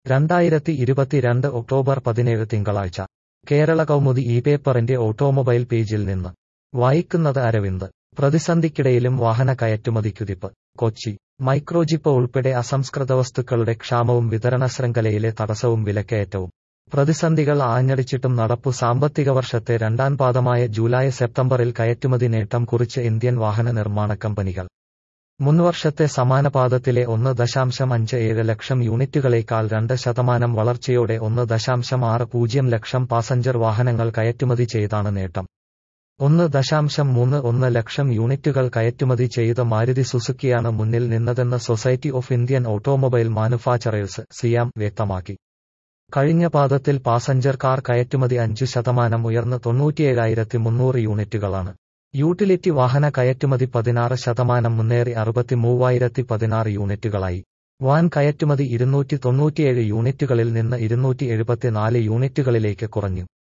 രണ്ടായിരത്തി ഇരുപത്തിരണ്ട് ഒക്ടോബർ പതിനേഴ് തിങ്കളാഴ്ച കേരള കൗമുദി ഈ പേപ്പറിന്റെ ഓട്ടോമൊബൈൽ പേജിൽ നിന്ന് വായിക്കുന്നത് അരവിന്ദ് പ്രതിസന്ധിക്കിടയിലും വാഹന കയറ്റുമതിക്കുതിപ്പ് കൊച്ചി മൈക്രോജിപ്പ് ഉൾപ്പെടെ അസംസ്കൃത വസ്തുക്കളുടെ ക്ഷാമവും വിതരണ ശൃംഖലയിലെ തടസ്സവും വിലക്കയറ്റവും പ്രതിസന്ധികൾ ആഞ്ഞടിച്ചിട്ടും നടപ്പു സാമ്പത്തിക വർഷത്തെ രണ്ടാം പാദമായ ജൂലൈ സെപ്റ്റംബറിൽ കയറ്റുമതി നേട്ടം കുറിച്ച് ഇന്ത്യൻ വാഹന നിർമ്മാണ കമ്പനികൾ മുൻവർഷത്തെ സമാന പാദത്തിലെ ഒന്ന് ദശാംശം അഞ്ച് ഏഴ് ലക്ഷം യൂണിറ്റുകളേക്കാൾ രണ്ട് ശതമാനം വളർച്ചയോടെ ഒന്ന് ദശാംശം ആറ് പൂജ്യം ലക്ഷം പാസഞ്ചർ വാഹനങ്ങൾ കയറ്റുമതി ചെയ്താണ് നേട്ടം ഒന്ന് ദശാംശം മൂന്ന് ഒന്ന് ലക്ഷം യൂണിറ്റുകൾ കയറ്റുമതി ചെയ്ത മാരുതി സുസുക്കിയാണ് മുന്നിൽ നിന്നതെന്ന് society of Indian automobile manufacturers SIAM വ്യക്തമാക്കി കഴിഞ്ഞ പാദത്തിൽ പാസഞ്ചർ കാർ കയറ്റുമതി അഞ്ചു ശതമാനം ഉയർന്ന് തൊണ്ണൂറ്റിയേഴായിരത്തി മുന്നൂറ് യൂണിറ്റുകളാണ് യൂട്ടിലിറ്റി വാഹന കയറ്റുമതി പതിനാറ് ശതമാനം മുന്നേറി അറുപത്തി മൂവായിരത്തി പതിനാറ് യൂണിറ്റുകളായി വാൻ കയറ്റുമതി ഇരുന്നൂറ്റി തൊണ്ണൂറ്റിയേഴ് യൂണിറ്റുകളിൽ നിന്ന് ഇരുന്നൂറ്റി എഴുപത്തിനാല് യൂണിറ്റുകളിലേക്ക് കുറഞ്ഞു